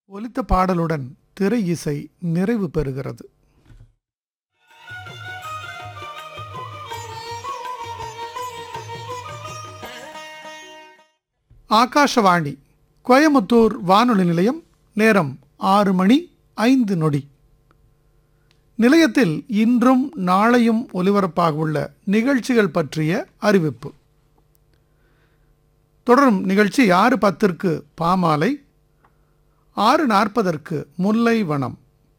ஒலித்த பாடலுடன் திரை இசை நிறைவு பெறுகிறது ஆகாஷவாணி கோயமுத்தூர் வானொலி நிலையம் நேரம் ஆறு மணி ஐந்து நொடி நிலையத்தில் இன்றும் நாளையும் ஒலிபரப்பாக உள்ள நிகழ்ச்சிகள் பற்றிய அறிவிப்பு தொடரும் நிகழ்ச்சி ஆறு பத்திற்கு பாமாலை ஆறு நாற்பதற்கு முல்லை வனம்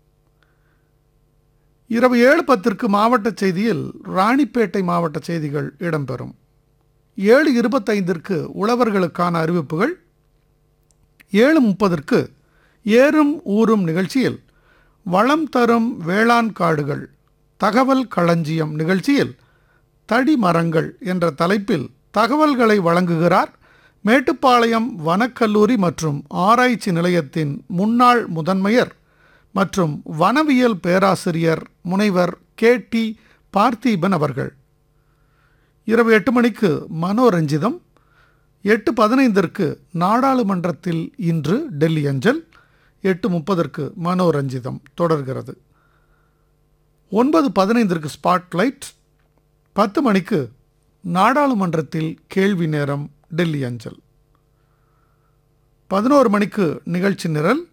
இரவு ஏழு பத்திற்கு மாவட்ட செய்தியில் ராணிப்பேட்டை மாவட்ட செய்திகள் இடம்பெறும் ஏழு இருபத்தைந்திற்கு உழவர்களுக்கான அறிவிப்புகள் ஏழு முப்பதற்கு ஏறும் ஊறும் நிகழ்ச்சியில் வளம் தரும் வேளாண் காடுகள் தகவல் களஞ்சியம் நிகழ்ச்சியில் தடி மரங்கள் என்ற தலைப்பில் தகவல்களை வழங்குகிறார் மேட்டுப்பாளையம் வனக்கல்லூரி மற்றும் ஆராய்ச்சி நிலையத்தின் முன்னாள் முதன்மையர் மற்றும் வனவியல் பேராசிரியர் முனைவர் கே டி பார்த்தீபன் அவர்கள் இரவு எட்டு மணிக்கு மனோரஞ்சிதம் எட்டு பதினைந்திற்கு நாடாளுமன்றத்தில் இன்று டெல்லி அஞ்சல் எட்டு முப்பதற்கு மனோரஞ்சிதம் தொடர்கிறது ஒன்பது பதினைந்திற்கு ஸ்பாட்லைட் பத்து மணிக்கு நாடாளுமன்றத்தில் கேள்வி நேரம் டெல்லி அஞ்சல் பதினோரு மணிக்கு நிகழ்ச்சி நிரல்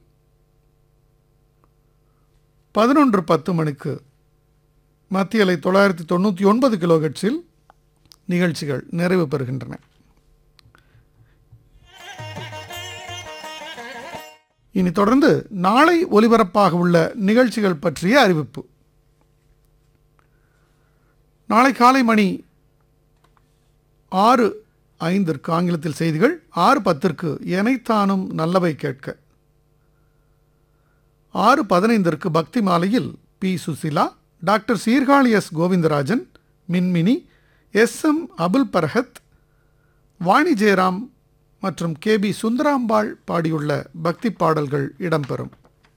பதினொன்று பத்து மணிக்கு மத்திய அலை தொள்ளாயிரத்தி தொண்ணூற்றி ஒன்பது கிலோஹெட்ஸில் நிகழ்ச்சிகள் நிறைவு பெறுகின்றன இனி தொடர்ந்து நாளை ஒலிபரப்பாக உள்ள நிகழ்ச்சிகள் பற்றிய அறிவிப்பு நாளை காலை மணி ஆறு ஐந்திற்கு ஆங்கிலத்தில் செய்திகள் ஆறு பத்திற்கு எனைத்தானும் நல்லவை கேட்க ஆறு பதினைந்திற்கு பக்தி மாலையில் P Susheela doctor Sirkazhi S Govindarajan Minmini S M Abul Farhat Vani Jayaram மற்றும் கே பி சுந்தராம்பாள் பாடியுள்ள பக்தி பாடல்கள் இடம்பெறும்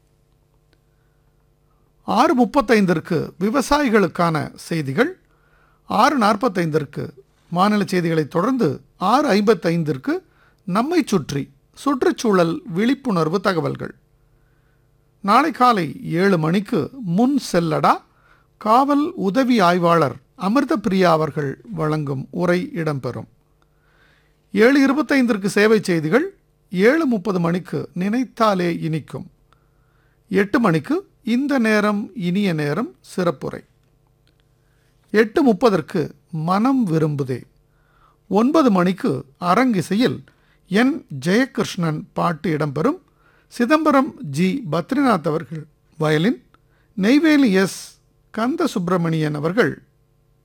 ஆறு முப்பத்தைந்திற்கு விவசாயிகளுக்கான செய்திகள் ஆறு நாற்பத்தைந்திற்கு மாநில செய்திகளைத் தொடர்ந்து ஆறு ஐம்பத்தைந்திற்கு நம்மை சுற்றி சுற்றுச்சூழல் விழிப்புணர்வு தகவல்கள் நாளை காலை ஏழு மணிக்கு முன் செல்லடா காவல் உதவி ஆய்வாளர் அமிர்த பிரியா அவர்கள் வழங்கும் உரை இடம்பெறும் ஏழு இருபத்தைந்திற்கு சேவை செய்திகள் ஏழு முப்பது மணிக்கு நினைத்தாலே இனிக்கும் எட்டு மணிக்கு இந்த நேரம் இனிய நேரம் சிறப்புரை எட்டு முப்பதற்கு மனம் விரும்புதே ஒன்பது மணிக்கு அரங்கிசையில் என் ஜெயகிருஷ்ணன் பாட்டு இடம்பெறும் சிதம்பரம் ஜி பத்ரிநாத் அவர்கள் வயலின் நெய்வேலி எஸ் கந்த சுப்பிரமணியன் அவர்கள்